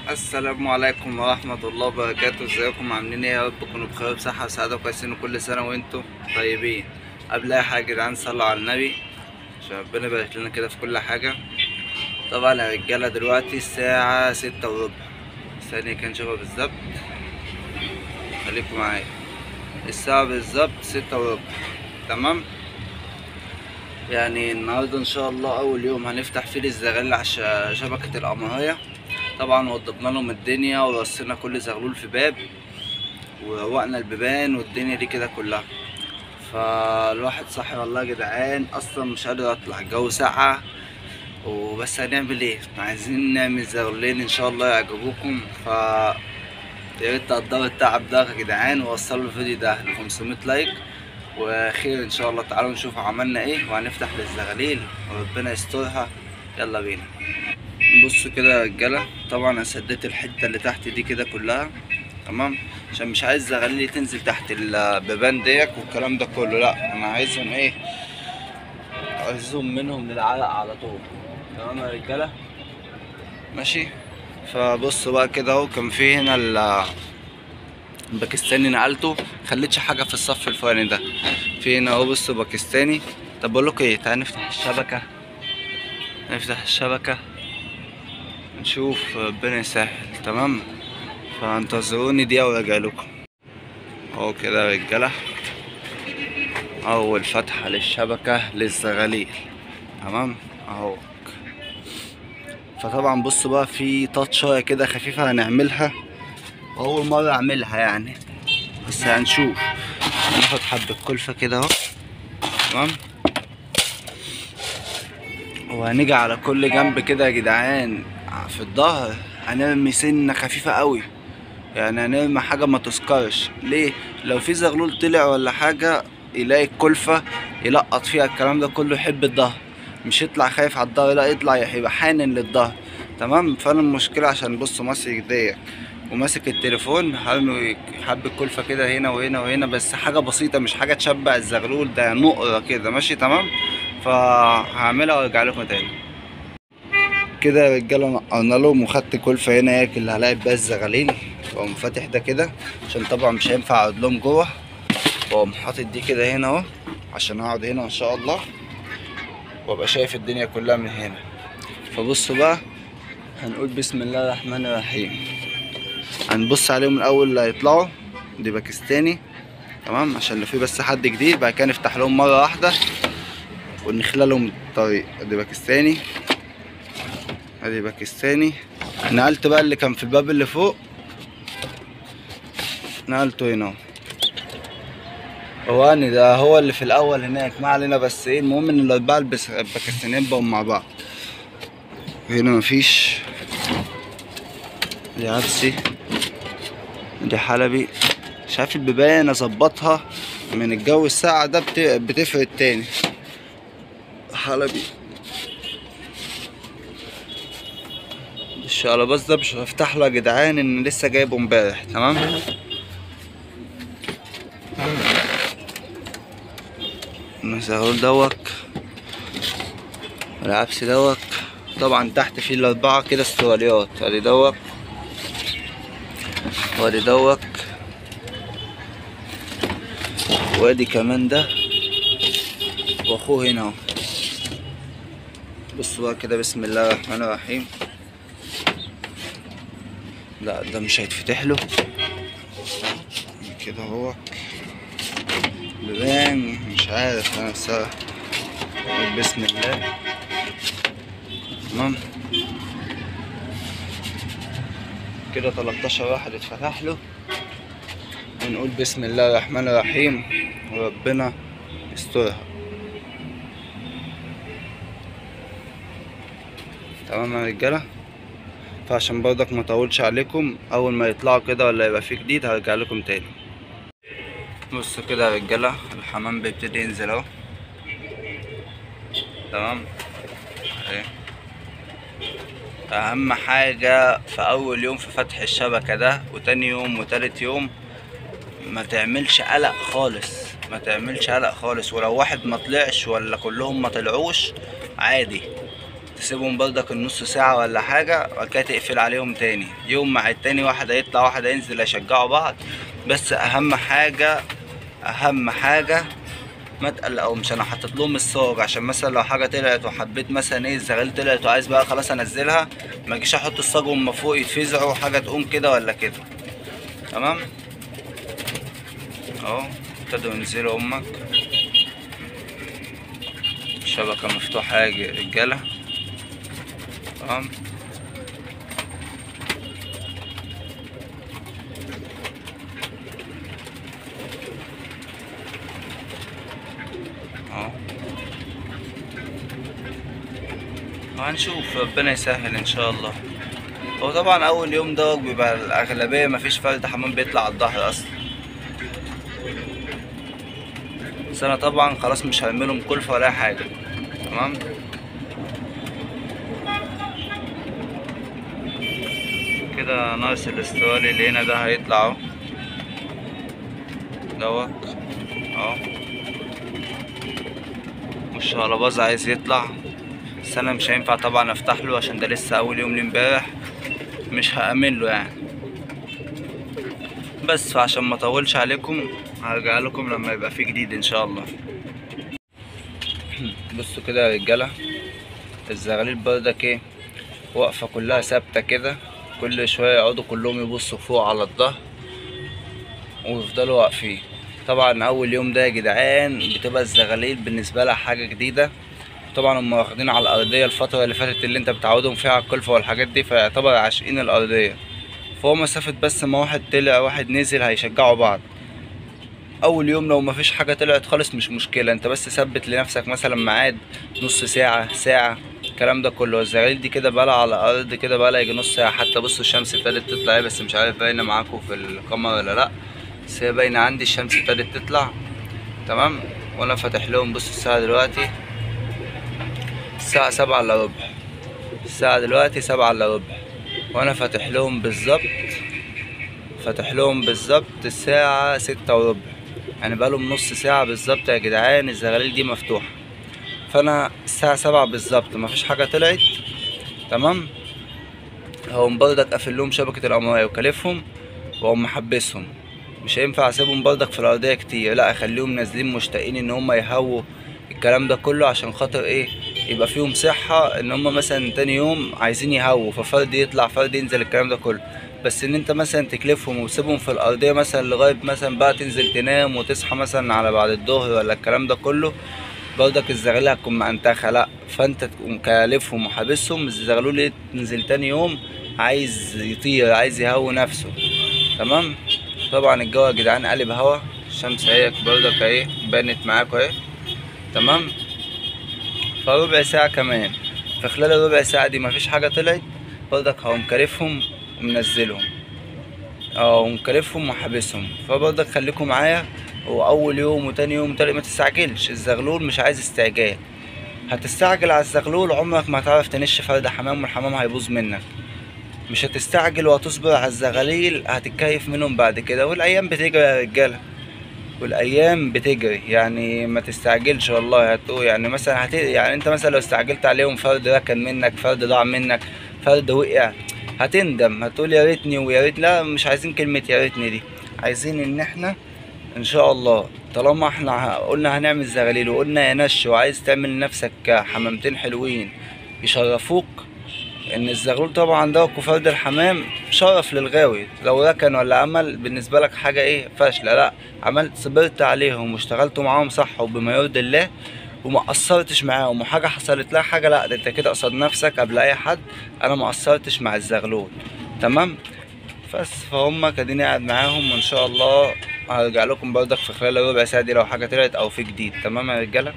السلام عليكم ورحمة الله وبركاته ازيكم عاملين ايه يا رب تكونوا بخير بصحة وسعادة وكويسين وكل سنة وانتم طيبين قبل اي حاجة يا جدعان صلوا على النبي عشان ربنا يبارك لنا كده في كل حاجة طبعا يا رجالة دلوقتي الساعة ستة وربع ثانية كان شبه بالظبط خليكم معايا الساعة بالظبط ستة وربع تمام يعني النهاردة ان شاء الله اول يوم هنفتح فيه الزغال على ش- شبكة القمرية طبعا وضبنا لهم الدنيا ورصينا كل زغلول في باب وروقنا البيبان والدنيا دي كده كلها فالواحد صاحي والله يا جدعان اصلا مش قادر اطلع الجو ساقعة وبس هنعمل ايه عايزين نعمل زغلولين ان شاء الله يعجبوكم ف يا ريت تقدروا التعب ده يا جدعان ووصلوا الفيديو ده ل 500 لايك وخير ان شاء الله تعالوا نشوف عملنا ايه وهنفتح للزغاليل وربنا يسترها يلا بينا بصوا كده يا رجاله طبعا انا سديت الحته اللي تحت دي كده كلها تمام عشان مش عايز زغاليلي تنزل تحت البيبان ديك والكلام ده كله لا انا عايزهم ايه عايزهم منهم للعلق على طول تمام يا رجاله ماشي فبصوا بقى كده اهو كان في هنا ال الباكستاني نقلته خليتش حاجه في الصف الفوقاني ده في هنا اهو بصوا باكستاني طب بقول لكم ايه تعالى نفتح الشبكه نفتح الشبكه نشوف ربنا يسهل تمام فانتظروني دقيقه وراجع لكم اهو كده يا رجاله اول فتحه للشبكه للزغاليل تمام اهو فطبعا بصوا بقى في تاتشايه كده خفيفه هنعملها اول مره اعملها يعني بس هنشوف هناخد حبه كلفه كده اهو تمام وهنيجي على كل جنب كده يا جدعان في الظهر هنرمي سنه خفيفه قوي يعني هنرمي حاجه ما تسكرش ليه لو في زغلول طلع ولا حاجه يلاقي الكلفه يلقط فيها الكلام ده كله يحب الظهر مش يطلع خايف على الظهر لا يطلع يبقى حانن للظهر تمام فانا المشكله عشان بص ماسك ايديا وماسك التليفون هرمي حبة كلفة كده هنا وهنا وهنا بس حاجة بسيطة مش حاجة تشبع الزغلول ده نقرة كده ماشي تمام فهعملها وارجع لكم تاني كده يا رجالة نقرنا لهم وخدت كلفة هنا هيك اللي هلاقي بيها الزغاليل واقوم فاتح ده كده عشان طبعا مش هينفع اقعد لهم جوه واقوم حاطط دي كده هنا اهو عشان اقعد هنا ان شاء الله وابقى شايف الدنيا كلها من هنا فبصوا بقى هنقول بسم الله الرحمن الرحيم هنبص عليهم الاول اللي هيطلعوا دي باكستاني تمام عشان لو في بس حد جديد بعد كده نفتح لهم مره واحده ونخلى لهم الطريق ادي باكستاني ادي باكستاني نقلت بقى اللي كان في الباب اللي فوق نقلته هنا هو أنا ده هو اللي في الاول هناك ما علينا بس ايه المهم ان الاربعه البس- الباكستانيين بقوا مع بعض هنا مفيش دي عدسي دي حلبي شايف البيبان اظبطها من الجو الساقع ده بت- بتفرق تاني حلبي الشقلباز ده مش هفتح له يا جدعان ان لسه جايبه امبارح تمام الزغلول دوك العبس دوك طبعا تحت فيه الاربعه كده استواليات ادي دوك وادي دوك وادي كمان ده واخوه هنا اهو بصوا بقى كده بسم الله الرحمن الرحيم لا ده مش هيتفتح له كده هو بيبان مش عارف انا بصراحة نقول بسم الله تمام كده 13 واحد اتفتح له ونقول بسم الله الرحمن الرحيم وربنا يسترها تمام يا رجاله فعشان برضك ما اطولش عليكم اول ما يطلعوا كده ولا يبقى في جديد هرجع لكم تاني بصوا كده يا رجاله الحمام بيبتدي ينزل اهو تمام اهي اهم حاجة في اول يوم في فتح الشبكة ده وتاني يوم وتالت يوم ما تعملش قلق خالص ما تعملش قلق خالص ولو واحد ما طلعش ولا كلهم ما طلعوش عادي تسيبهم برضك النص ساعة ولا حاجة وبعد كده تقفل عليهم تاني يوم مع التاني واحد هيطلع واحد هينزل يشجعوا بعض بس أهم حاجة أهم حاجة ما تقلقهمش انا حاطط لهم الصاج عشان مثلا لو حاجه طلعت وحبيت مثلا ايه الزغاليل طلعت وعايز بقى خلاص انزلها ما اجيش احط الصاج وهم فوق يتفزعوا حاجه تقوم كده ولا كده تمام اهو ابتدوا ينزلوا امك الشبكه مفتوحه يا رجاله تمام اهو وهنشوف ربنا يسهل ان شاء الله هو طبعا اول يوم ده بيبقى الاغلبيه مفيش فرد حمام بيطلع على الظهر اصلا بس انا طبعا خلاص مش هعملهم كلفه ولا أي حاجه تمام كده ناقص الاستوالي اللي هنا ده هيطلع اهو دوت اهو والشقلباز عايز يطلع بس انا مش هينفع طبعا افتح له عشان ده لسه اول يوم لي امبارح مش هأمن له يعني بس فعشان ما اطولش عليكم هرجع لكم لما يبقى في جديد ان شاء الله بصوا كده يا رجاله الزغاليل برضك ايه واقفه كلها ثابته كده كل شويه يقعدوا كلهم يبصوا فوق على الظهر ويفضلوا واقفين طبعا اول يوم ده يا جدعان بتبقى الزغاليل بالنسبه لها حاجه جديده طبعا هم واخدين على الارضيه الفتره اللي فاتت اللي انت بتعودهم فيها على الكلفه والحاجات دي فيعتبر عاشقين الارضيه فهو مسافه بس ما واحد طلع واحد نزل هيشجعوا بعض اول يوم لو مفيش حاجه طلعت خالص مش مشكله انت بس ثبت لنفسك مثلا ميعاد نص ساعه ساعه الكلام ده كله الزغاليل دي كده بقى على الارض كده بقى يجي نص ساعه حتى بصوا الشمس ابتدت تطلع ايه بس مش عارف باينه معاكم في الكاميرا ولا لا بس هي باينه عندي الشمس ابتدت تطلع تمام وانا فاتح لهم بصوا الساعه دلوقتي الساعه سبعة الا ربع الساعه دلوقتي سبعة الا ربع وانا فاتح لهم بالظبط فاتح لهم بالظبط الساعه ستة وربع يعني بقالهم نص ساعه بالظبط يا جدعان الزغاليل دي مفتوحه فانا الساعه سبعة بالظبط مفيش حاجه طلعت تمام هقوم برضك قافل لهم شبكه الامواج وكلفهم واقوم محبسهم مش هينفع اسيبهم برضك في الارضيه كتير لا اخليهم نازلين مشتاقين ان هم يهووا الكلام ده كله عشان خاطر ايه يبقى فيهم صحة ان هم مثلا تاني يوم عايزين يهووا ففرد يطلع فرد ينزل الكلام ده كله بس ان انت مثلا تكلفهم وتسيبهم في الارضية مثلا لغاية مثلا بقى تنزل تنام وتصحى مثلا على بعد الظهر ولا الكلام ده كله برضك الزغاليل هتكون مأنتخة لا فانت تقوم كالفهم وحابسهم الزغلول ينزل تاني يوم عايز يطير عايز يهوي نفسه تمام طبعا الجو يا جدعان قلب هوا الشمس اهي برضك اهي بانت معاكوا اهي تمام فربع ساعة كمان في خلال الربع ساعة دي مفيش حاجة طلعت برضك هقوم كارفهم ومنزلهم اه ومكلفهم وحابسهم فبرضك خليكم معايا هو اول يوم وتاني يوم وتالت ما تستعجلش الزغلول مش عايز استعجال هتستعجل على الزغلول عمرك ما هتعرف تنش فرد حمام والحمام هيبوظ منك مش هتستعجل وهتصبر على الزغاليل هتتكيف منهم بعد كده والايام بتجري يا رجاله والايام بتجري يعني ما تستعجلش والله هتقول يعني مثلا هت... يعني انت مثلا لو استعجلت عليهم فرد ركن منك فرد ضاع منك فرد وقع هتندم هتقول يا ريتني ويا ريت لا مش عايزين كلمة يا ريتني دي عايزين ان احنا ان شاء الله طالما احنا قلنا هنعمل زغاليل وقلنا يا نش وعايز تعمل لنفسك حمامتين حلوين يشرفوك ان الزغلول طبعا ده وفرد الحمام شرف للغاوي لو ركن ولا عمل بالنسبه لك حاجه ايه فاشله لا عملت صبرت عليهم واشتغلتوا معاهم صح وبما يرضي الله وما قصرتش معاهم وحاجه حصلت لها حاجه لا ده انت كده قصاد نفسك قبل اي حد انا ما قصرتش مع الزغلول تمام بس فهم كاديني قاعد معاهم وان شاء الله هرجع لكم برضك في خلال الربع ساعه دي لو حاجه طلعت او في جديد تمام يا رجاله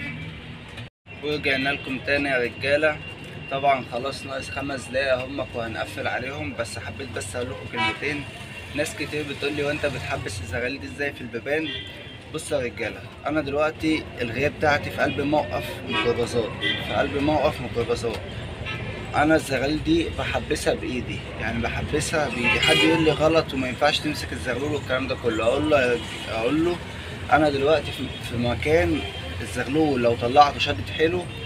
ورجعنا لكم تاني يا رجاله طبعا خلاص ناقص خمس دقايق همك وهنقفل عليهم بس حبيت بس اقول لكم كلمتين ناس كتير بتقول لي وانت بتحبس الزغاليل دي ازاي في البيبان بصوا يا رجاله انا دلوقتي الغياب بتاعتي في قلب موقف ميكروباصات في قلب موقف ميكروباصات انا الزغاليل دي بحبسها بايدي يعني بحبسها بايدي حد يقول لي غلط وما ينفعش تمسك الزغلول والكلام ده كله اقول له اقول له انا دلوقتي في في مكان الزغلول لو طلعته شدت حيله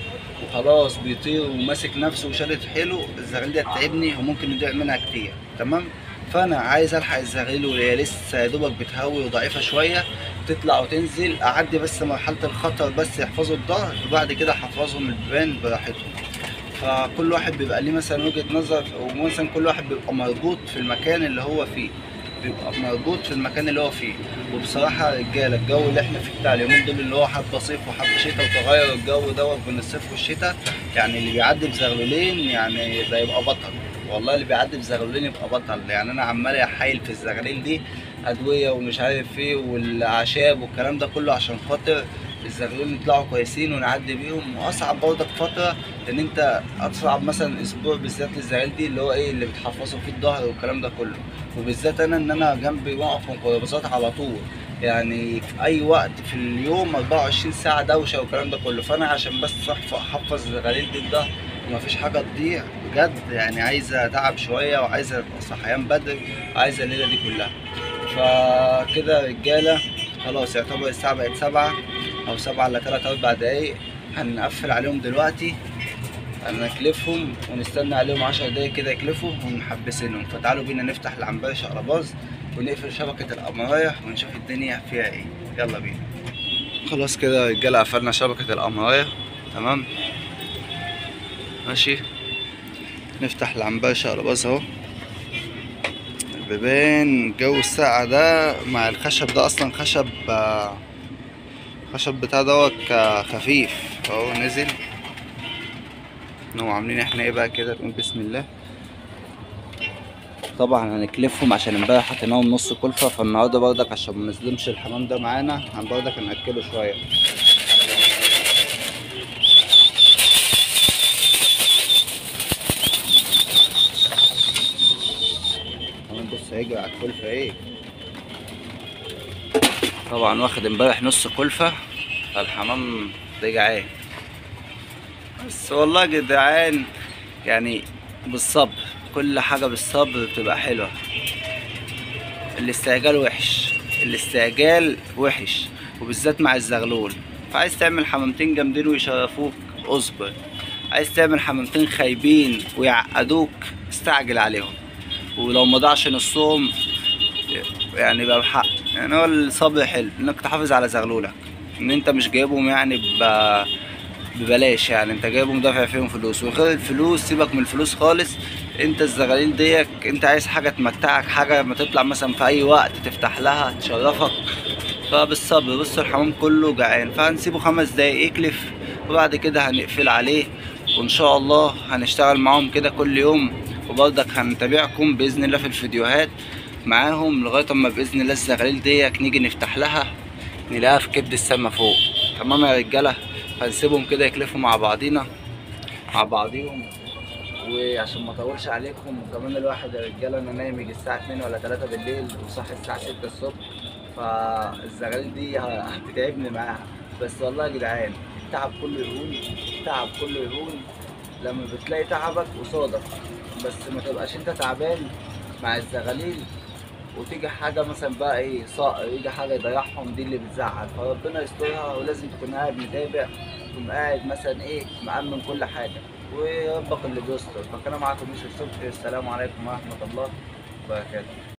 وخلاص بيطير وماسك نفسه وشادد حيله الزغاليل دي هتتعبني وممكن يضيع منها كتير تمام فانا عايز الحق الزغاليل وهي لسه يا دوبك بتهوي وضعيفه شويه تطلع وتنزل اعدي بس مرحله الخطر بس يحفظوا الظهر وبعد كده احفظهم البيبان براحتهم فكل واحد بيبقى ليه مثلا وجهه نظر ومثلا كل واحد بيبقى مربوط في المكان اللي هو فيه بيبقى مربوط في المكان اللي هو فيه وبصراحة يا رجالة الجو اللي احنا فيه بتاع اليومين دول اللي هو حبة صيف وحبة شتاء وتغير الجو دوت بين الصيف والشتاء يعني اللي بيعدي بزغلولين يعني ده يبقى بطل والله اللي بيعدي بزغلولين يبقى بطل يعني انا عمال احايل في الزغاليل دي ادوية ومش عارف ايه والاعشاب والكلام ده كله عشان خاطر الزغلول يطلعوا كويسين ونعدي بيهم واصعب برضك فتره ان انت اصعب مثلا اسبوع بالذات للزغاليل دي اللي هو ايه اللي بتحفظوا فيه الظهر والكلام ده كله وبالذات انا ان انا جنبي موقف ميكروباصات على طول يعني في اي وقت في اليوم 24 ساعه دوشه والكلام ده كله فانا عشان بس أحف- احفظ الزغاليل دي الظهر ومفيش حاجه تضيع بجد يعني عايزه تعب شويه وعايزه صحيان بدري وعايزه الليله دي كلها فكده يا رجاله خلاص يعتبر الساعه بقت سبعة او سبعة الا تلات اربع دقايق هنقفل عليهم دلوقتي هنكلفهم ونستنى عليهم عشر دقايق كده يكلفوا ونحبسينهم فتعالوا بينا نفتح العنبر شقرباز ونقفل شبكة القمراية ونشوف الدنيا فيها ايه يلا بينا خلاص كده يا رجالة قفلنا شبكة القمراية تمام ماشي نفتح العنبر شقرباز اهو البيبان الجو الساقع ده مع الخشب ده اصلا خشب آه، خشب بتاع دوت ك- خفيف اهو نزل نقوم عاملين احنا ايه بقى كده نقول بسم الله طبعا هنكلفهم عشان امبارح حطيناهم نص كلفة فالنهارده برضك عشان ما نظلمش الحمام ده معانا هن برضك هنأكله شوية كمان بص هيجري على الكلفة ايه طبعا واخد امبارح نص كلفة فالحمام ده جعان بس والله يا جدعان يعني بالصبر كل حاجة بالصبر بتبقى حلوة الاستعجال وحش الاستعجال وحش وبالذات مع الزغلول فعايز تعمل حمامتين جامدين ويشرفوك اصبر عايز تعمل حمامتين خايبين ويعقدوك استعجل عليهم ولو ما ضاعش نصهم يعني بقى بحق يعني هو الصبر حلو انك تحافظ على زغلولك ان انت مش جايبهم يعني ب... ببلاش يعني انت جايبهم دافع فيهم فلوس وغير الفلوس سيبك من الفلوس خالص انت الزغاليل ديك انت عايز حاجة تمتعك حاجة ما تطلع مثلا في اي وقت تفتح لها تشرفك فبالصبر بص الحمام كله جعان فهنسيبه خمس دقايق يكلف وبعد كده هنقفل عليه وان شاء الله هنشتغل معاهم كده كل يوم وبرضك هنتابعكم باذن الله في الفيديوهات معاهم لغايه اما باذن الله الزغاليل ديك نيجي نفتح لها نلاقيها في كبد السما فوق تمام يا رجاله هنسيبهم كده يكلفوا مع بعضينا مع بعضيهم وعشان ما اطولش عليكم وكمان الواحد يا رجاله انا نايم يجي الساعه 2 ولا 3 بالليل وصاحي الساعه 6 الصبح فالزغاليل دي هتتعبني معاها بس والله يا جدعان التعب كله يهون التعب كله يهون لما بتلاقي تعبك قصادك بس ما تبقاش انت تعبان مع الزغاليل وتيجي حاجه مثلا بقى ايه صقر يجي حاجه يضيعهم دي اللي بتزعل فربنا يسترها ولازم تكون قاعد متابع تكون قاعد مثلا ايه مأمن كل حاجه وربك اللي بيستر فكان معاكم يوسف صبحي السلام عليكم ورحمه الله وبركاته